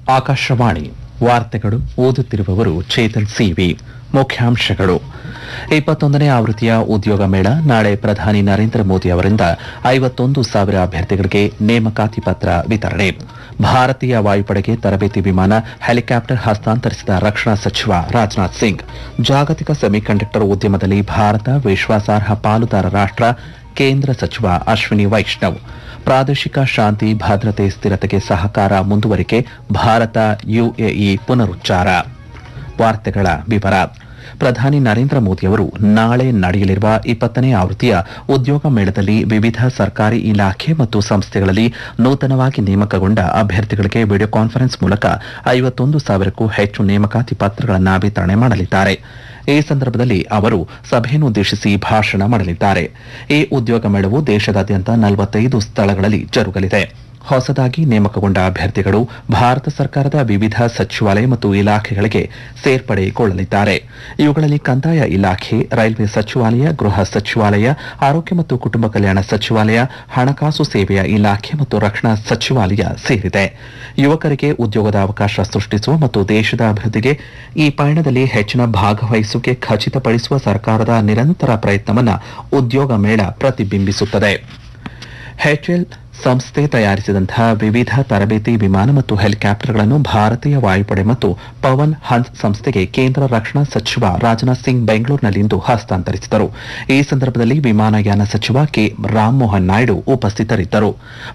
ಆಕಾಶವಾಣಿ ವಾರ್ತೆಗಳು ಓದುತ್ತಿರುವವರು ಚೇತನ್ ಸಿವಿ ಮುಖ್ಯಾಂಶಗಳು ಇಪ್ಪತ್ತೊಂದನೇ ಆವೃತ್ತಿಯ ಉದ್ಯೋಗ ಮೇಳ ನಾಳೆ ಪ್ರಧಾನಿ ನರೇಂದ್ರ ಮೋದಿ ಅವರಿಂದ ಐವತ್ತೊಂದು ಸಾವಿರ ಅಭ್ಯರ್ಥಿಗಳಿಗೆ ನೇಮಕಾತಿ ಪತ್ರ ವಿತರಣೆ ಭಾರತೀಯ ವಾಯುಪಡೆಗೆ ತರಬೇತಿ ವಿಮಾನ ಹೆಲಿಕಾಪ್ಟರ್ ಹಸ್ತಾಂತರಿಸಿದ ರಕ್ಷಣಾ ಸಚಿವ ರಾಜನಾಥ್ ಸಿಂಗ್ ಜಾಗತಿಕ ಸೆಮಿಕಂಡಕ್ಟರ್ ಉದ್ಯಮದಲ್ಲಿ ಭಾರತ ವಿಶ್ವಾಸಾರ್ಹ ಪಾಲುದಾರ ರಾಷ್ಟ್ರ ಕೇಂದ್ರ ಸಚಿವ ಅಶ್ವಿನಿ ವೈಷ್ಣವ್ ಪ್ರಾದೇಶಿಕ ಶಾಂತಿ ಭದ್ರತೆ ಸ್ಥಿರತೆಗೆ ಸಹಕಾರ ಮುಂದುವರಿಕೆ ಭಾರತ ಯುಎಇ ಪುನರುಚ್ಚಾರ ವಾರ್ತೆಗಳ ವಿವರ ಪ್ರಧಾನಿ ನರೇಂದ್ರ ಮೋದಿ ಅವರು ನಾಳೆ ನಡೆಯಲಿರುವ ಇಪ್ಪತ್ತನೇ ಆವೃತ್ತಿಯ ಉದ್ಯೋಗ ಮೇಳದಲ್ಲಿ ವಿವಿಧ ಸರ್ಕಾರಿ ಇಲಾಖೆ ಮತ್ತು ಸಂಸ್ಥೆಗಳಲ್ಲಿ ನೂತನವಾಗಿ ನೇಮಕಗೊಂಡ ಅಭ್ಯರ್ಥಿಗಳಿಗೆ ವಿಡಿಯೋ ಕಾನ್ಫರೆನ್ಸ್ ಮೂಲಕ ಐವತ್ತೊಂದು ಸಾವಿರಕ್ಕೂ ಹೆಚ್ಚು ನೇಮಕಾತಿ ಪತ್ರಗಳನ್ನು ವಿತರಣೆ ಮಾಡಲಿದ್ದಾರೆ ಈ ಸಂದರ್ಭದಲ್ಲಿ ಅವರು ಸಭೆಯನ್ನುದ್ದೇಶಿಸಿ ಭಾಷಣ ಮಾಡಲಿದ್ದಾರೆ ಈ ಉದ್ಯೋಗ ಮೇಳವು ದೇಶದಾದ್ಯಂತ ನಲವತ್ತೈದು ಸ್ಥಳಗಳಲ್ಲಿ ಜರುಗಲಿದೆ ಹೊಸದಾಗಿ ನೇಮಕಗೊಂಡ ಅಭ್ಯರ್ಥಿಗಳು ಭಾರತ ಸರ್ಕಾರದ ವಿವಿಧ ಸಚಿವಾಲಯ ಮತ್ತು ಇಲಾಖೆಗಳಿಗೆ ಸೇರ್ಪಡೆಗೊಳ್ಳಲಿದ್ದಾರೆ ಇವುಗಳಲ್ಲಿ ಕಂದಾಯ ಇಲಾಖೆ ರೈಲ್ವೆ ಸಚಿವಾಲಯ ಗೃಹ ಸಚಿವಾಲಯ ಆರೋಗ್ಯ ಮತ್ತು ಕುಟುಂಬ ಕಲ್ಯಾಣ ಸಚಿವಾಲಯ ಹಣಕಾಸು ಸೇವೆಯ ಇಲಾಖೆ ಮತ್ತು ರಕ್ಷಣಾ ಸಚಿವಾಲಯ ಸೇರಿದೆ ಯುವಕರಿಗೆ ಉದ್ಯೋಗದ ಅವಕಾಶ ಸೃಷ್ಟಿಸುವ ಮತ್ತು ದೇಶದ ಅಭಿವೃದ್ಧಿಗೆ ಈ ಪಯಣದಲ್ಲಿ ಹೆಚ್ಚಿನ ಭಾಗವಹಿಸುವಿಕೆ ಖಚಿತಪಡಿಸುವ ಸರ್ಕಾರದ ನಿರಂತರ ಪ್ರಯತ್ನವನ್ನು ಉದ್ಯೋಗ ಮೇಳ ಪ್ರತಿಬಿಂಬಿಸುತ್ತದೆ ಎಚ್ಎಲ್ ಸಂಸ್ಥೆ ತಯಾರಿಸಿದಂತಹ ವಿವಿಧ ತರಬೇತಿ ವಿಮಾನ ಮತ್ತು ಹೆಲಿಕಾಪ್ಟರ್ಗಳನ್ನು ಭಾರತೀಯ ವಾಯುಪಡೆ ಮತ್ತು ಪವನ್ ಹನ್ಸ್ ಸಂಸ್ಥೆಗೆ ಕೇಂದ್ರ ರಕ್ಷಣಾ ಸಚಿವ ರಾಜನಾಥ್ ಸಿಂಗ್ ಬೆಂಗಳೂರಿನಲ್ಲಿಂದು ಹಸ್ತಾಂತರಿಸಿದರು ಈ ಸಂದರ್ಭದಲ್ಲಿ ವಿಮಾನಯಾನ ಸಚಿವ ಕೆ ರಾಮಮೋಹನ್ ನಾಯ್ಡು ಉಪಸ್ಥಿತರಿದ್ದರು